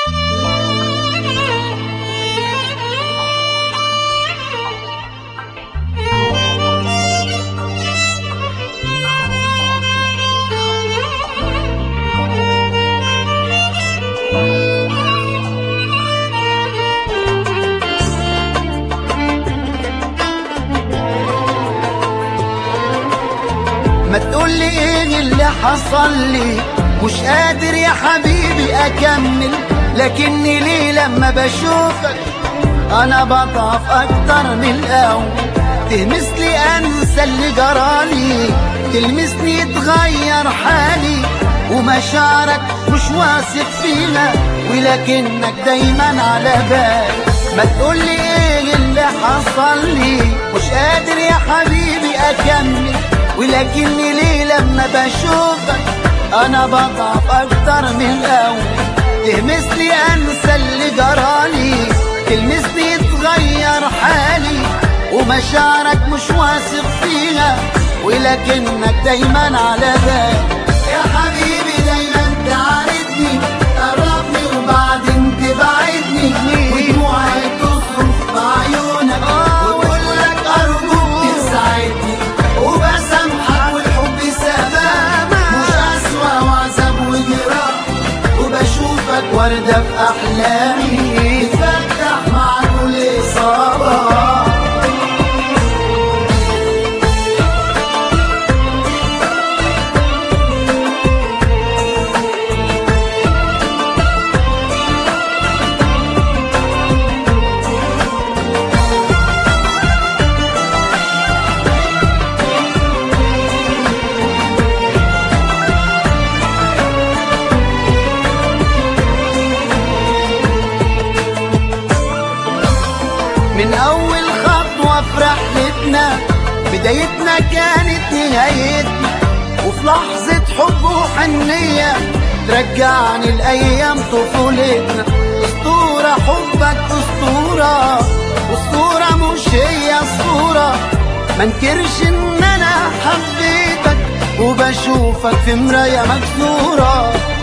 ما تقولي ايه اللي حصل لي مش قادر يا حبيبي اكمل لكني ليه لما بشوفك انا بضعف اكتر من الاول تهمس لي انسى اللي جرالي تلمسني يتغير حالي ومشاعرك مش واثق فيها ولكنك دايما على بالي ما تقولي ايه اللي حصل لي مش قادر يا حبيبي اكمل ولكني ليه لما بشوفك انا بضعف اكتر من الاول تهمس لي انسى اللي جرالي تلمسني يتغير حالي ومشاعرك مش واثق فيها ولكنك دايما على بالي يا حبيبي دايما تعاندني تقربني وبعدين تبعدني ودموعي تصرف بعيونك وتقول لك ارجوك تساعدني وبسامحك والحب سبب مش اسوأ وعذاب وجراح وبشوفك وردة في احلامي تفتح مع كل اصابة من أول خطوة في رحلتنا بدايتنا كانت نهايتنا وفي لحظة حب وحنية ترجعني لأيام طفولتنا أسطورة حبك أسطورة أسطورة مش هي الصورة منكرش إن أنا حبيتك وبشوفك في مراية مكسورة